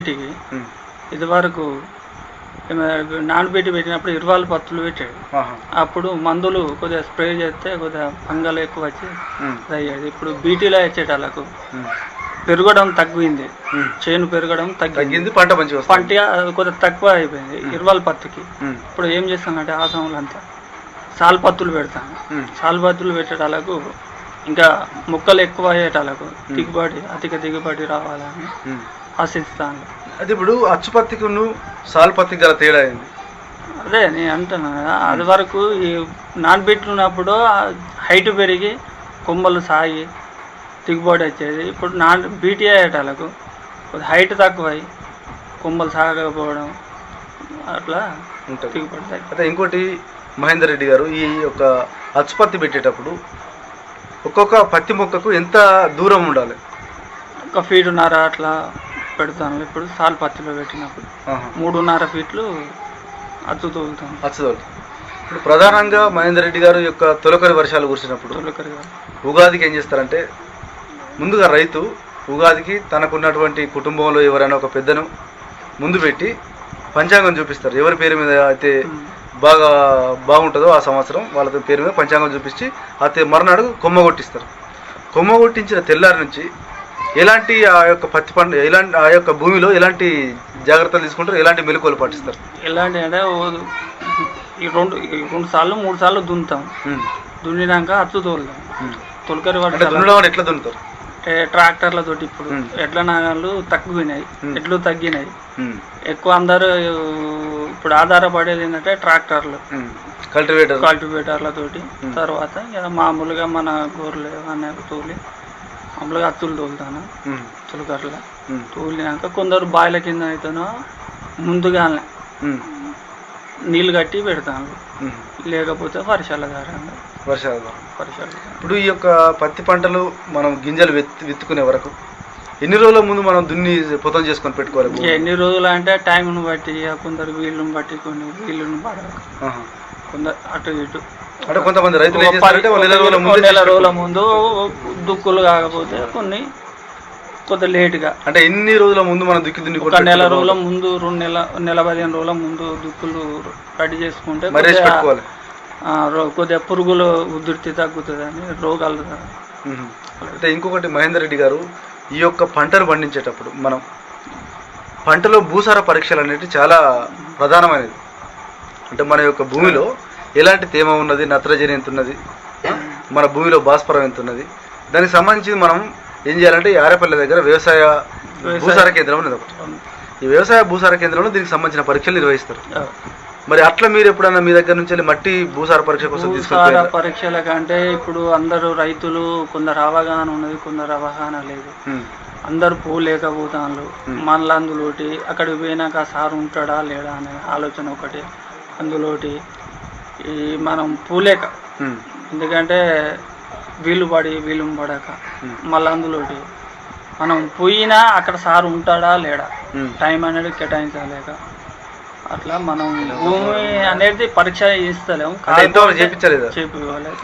బీటీకి ఉమ్. ఇదివరకు నానబెట్టి పెట్టినప్పుడు ఇరవాలు పత్తులు పెట్టాడు ఆహా. అప్పుడు మందులు కొద్దిగా స్ప్రే చేస్తే కొద్దిగా ఫంగల్ ఎక్కువ వచ్చి ఉమ్. ఇది అయ్యేది ఇప్పుడు బీటీలో వచ్చేటాలకు ఉమ్. పెరగడం తగ్గింది ఉమ్. చేను పెరగడం తగ్గింది తగ్గింది పంట మంచిగా వస్తుంది పంట కొద్దిగా తక్కువ అయిపోయింది ఇరవాల పత్తికి ఉమ్. ఇప్పుడు ఏం చేస్తామంటే ఆ సమయంలో సాల్ పత్తులు పెడతాను ఉమ్. సాల్ పత్తులు పెట్టేటాలకు ఇంకా మొక్కలు ఎక్కువ అయ్యేటాలకు దిగుబడి అధిక దిగుబడి రావాలని ఉమ్. ఆశిస్తాను అయితే ఇప్పుడు అచ్చుపత్తికి సాల్ పత్తికి గల తేడా అయింది అదే నేను అంటున్నా కదా అది వరకు ఈ నానబెట్టినప్పుడు హైట్ పెరిగి కొమ్మలు సాగి దిగుబడి వచ్చేది ఇప్పుడు నాన్ బీటీ అయ్యేటాలకు హైట్ తక్కువై కొమ్మలు సాగకపోవడం అట్లా ఉంటుంది దిగుబడి తగ్గి అయితే ఇంకోటి మహేందర్ రెడ్డి గారు ఈ యొక్క అచ్చుపత్తి పెట్టేటప్పుడు ఒక్కొక్క పత్తి మొక్కకు ఎంత దూరం ఉండాలి ఒక ఫీటున్నర అట్లా పెడతాను ఇప్పుడు సాల్ పత్తిలో పెట్టినప్పుడు ఆహా. మూడున్నర ఫీట్లు అచ్చు తోలుతాను అచ్చుదోలు ఇప్పుడు ప్రధానంగా మహేందర్ రెడ్డి గారు యొక్క తొలకరి వర్షాలు కురిసినప్పుడు తొలకరిగా ఉగాదికి ఏం చేస్తారంటే ముందుగా రైతు ఉగాదికి తనకున్నటువంటి కుటుంబంలో ఎవరైనా ఒక పెద్దను ముందు పెట్టి పంచాంగం చూపిస్తారు ఎవరి పేరు మీద అయితే బాగా బాగుంటుందో ఆ సంవత్సరం వాళ్ళ పేరు మీద పంచాంగం చూపించి అయితే మరునాడు కొమ్మ కొట్టిస్తారు కొమ్మ కొట్టించిన తెల్లారి నుంచి ఎలాంటి ఆ యొక్క పత్తి పంట ఎలాంటి ఆ యొక్క భూమిలో ఎలాంటి జాగ్రత్తలు తీసుకుంటారు ఎలాంటి మెలకువలు పాటిస్తారు ఎలాంటి అంటే ఓ- ఈ రెండు ఈ రెండు సార్లు మూడు సార్లు దున్నుతాం ఉమ్, దున్నినాక అచ్చు తోలుతాం ఉమ్. తొలకరి అంటే వర్షాలు దున్నడం అంటే ఎట్లా దున్నుతారు అంటే ట్రాక్టర్లతోటి ఇప్పుడు ఉమ్. ఎడ్ల నాగళ్ళు తగ్గినాయి ఉమ్. ఎడ్లు తగ్గినాయి ఉమ్, ఎక్కువ అందరూ ఇప్పుడు ఆధారపడేది ఏంటంటే ట్రాక్టర్లు ఉమ్. కల్టివేటర్ కల్టివేటర్లతోటి ఉమ్. తర్వాత ఇక మామూలుగా మన గోర్లు అనే తోలి మామూలుగా అచ్చులు తోలుతాను ఉమ్, తొలకర్ల ఉమ్, తోలినాక కొందరు బాయిల కింద అయితేనో ముందుగానే ఉమ్, నీళ్ళు కట్టి పెడతాను ఉమ్. లేకపోతే వర్షాల కారణంగా వర్షాలు వర్షాలు కారణంగా. ఇప్పుడు ఈ యొక్క పత్తి పంటలు మనం గింజలు విత్ విత్తుకునే వరకు ఎన్ని రోజుల ముందు మనం దున్ని పొతం చేసుకొని పెట్టుకోవాలి ఇక ఎన్ని రోజులు అంటే టైంను బట్టి ఇక కొందరు వీళ్ళని బట్టి కొన్ని వీళ్ళని పడక ఆహా. కొందరు అటు ఇటు అంటే కొంతమంది రైతులు ఏం ఒక చేస్తారంటే వాళ్ళు నెల రోజుల పది- ముందు నెల రోజుల ముందు దుక్కులు కాకపోతే కొన్ని కొంత లేటుగా అంటే ఎన్ని రోజుల ముందు మనం దుక్కి దున్ని ఒక నెల రోజుల ముందు రెండు నెల నెల పదిహేను రోజుల ముందు దుక్కులు రెడీ చేసుకుంటే మరేసి కొద్దిగా, పెట్టుకోవాలి ఆ, రో- కొద్దిగా పురుగులు ఉధృతి తగ్గుతుందని రోగాలు ఉహు. అయితే ఇంకొకటి మహేందర్ రెడ్డి గారు ఈ యొక్క పంటను పండించేటప్పుడు మనం పంటలో భూసార పరీక్షలు అనేవి చాలా ప్రధానమైనది అంటే మన యొక్క భూమిలో ఎలాంటి తేమ ఉన్నది నత్రజని ఎంత ఉన్నది మన భూమిలో భాస్వరం ఎంత ఉన్నది దానికి సంబంధించి మనం ఏం చేయాలంటే ఈ ఆరేపల్లి దగ్గర వ్యవసాయ వ్యవసాయ- భూసార కేంద్రం ఉన్నది ఒకటి ఈ వ్యవసాయ భూసార కేంద్రంలో దీనికి సంబంధించిన పరీక్షలు నిర్వహిస్తారు మరి అట్లా మీరు ఎప్పుడన్నా మీ దగ్గర నుంచి వెళ్ళి మట్టి భూసార పరీక్ష కోసం భూసార తీసుకెళ్ళి పరీక్షల కంటే ఇప్పుడు అందరూ రైతులు కొందరు అవగాహన ఉన్నది కొందరు అవగాహన లేదు అందరు పోలేకపోతాను మళ్ళీ అందులోటి అక్కడికి పోయినాక ఆ సార్ ఉంటాడా లేడా అనే ఆలోచన ఒకటి అందులోటి ఈ మనం పూలేక ఎందుకంటే వీలు పడి వీలు పడక మళ్ళీ అందులోటి మనం పోయినా అక్కడ సార్ ఉంటాడా లేడా టైం అనేది కేటాయించలేక అట్లా మనం భూమి అనేది పరీక్ష చేస్తలేము అంటే ఎంతవరకు చేపించలేదా చేపివ్వలేక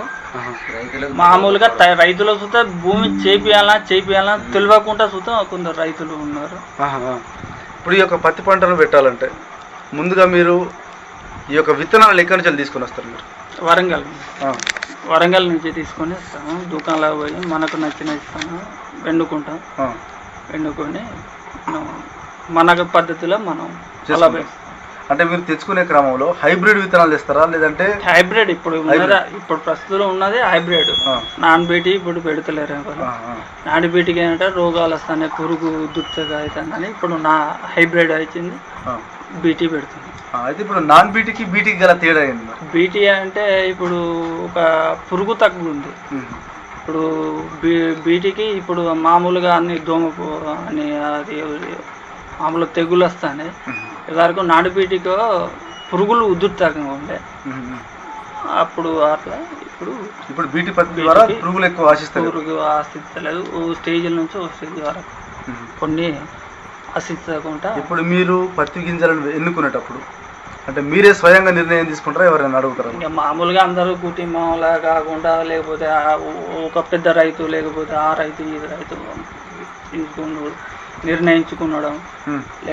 మామూలుగా త- రైతుల చూస్తే భూమి చేపియాలా చేపియాలా తెలియకుండా చూస్తే కొందరు రైతులు ఉన్నారు ఆహా. ఇప్పుడు ఈ యొక్క పత్తి పంటను పెట్టాలంటే ముందుగా మీరు ఈ యొక్క విత్తనాలు ఎక్కడి నుంచి తీసుకొని వస్తారు మీరు వరంగల్ ఆ. వరంగల్ నుంచి తీసుకొని వస్తాము దుకాణంలో పోయి మనకు నచ్చిన ఇస్తాము వెండుకుంటాం ఆ. వెండుకొని మనం మనకు పద్ధతిలో మనం అలా చేసుకుంటాం. వేస్తాం. అంటే మీరు తెచ్చుకునే క్రమంలో హైబ్రిడ్ విత్తనాలు తెస్తారా లేదంటే హైబ్రిడ్ ఇప్పుడు ఉన్నదా ఇప్పుడు ప్రస్తుతం ఉన్నది హైబ్రిడ్ ఆ. నాన్ బీటీ ఇప్పుడు పెడతలేరు ఎవరు ఆ, ఆ. నాన్ బీటీకి ఏంటంటే రోగాలు వస్తాయి పురుగు దుత్తగా అవుతుందని ఇప్పుడు నా హైబ్రిడ్ వచ్చింది ఆ. బీటీ పెడుతుంది ఆ, అయితే ఇప్పుడు నాన్ బీటీకి బీటీకి గల తేడా ఏంది మరి బీటీ అంటే ఇప్పుడు ఒక పురుగు తక్కువ ఉంది ఉమ్. ఇప్పుడు బీ బీటీకి ఇప్పుడు మామూలుగా అన్ని దోమ పో- అని అది మామూలు తెగులు వస్తాయి ఉమ్. ఇదివరకు నాడు బీటీకి పురుగులు ఉధృతంగా ఉండే ఉమ్. ఉమ్. అప్పుడు అట్లా ఇప్పుడు ఇప్పుడు బీటీ పత్తి ద్వారా పురుగులు ఎక్కువ ఆశిస్తారు పురుగు ఆశించలేదు ఓ స్టేజ్ నుంచి ఓ స్టేజ్ వరకు ఉమ్. కొన్ని ఆశించకుండా ఇప్పుడు మీరు పత్తి గింజలను ఎన్నుకునేటప్పుడు అంటే మీరే స్వయంగా నిర్ణయం తీసుకుంటారా ఎవరైనా అడుగుతారా ఇంకా మామూలుగా అందరూ కుటుంబంలా కాకుండా లేకపోతే ఆ ఒక పెద్ద రైతు లేకపోతే ఆ రైతు ఈ రైతు తీసుకున్నాడు నిర్ణయించుకునడం ఉమ్.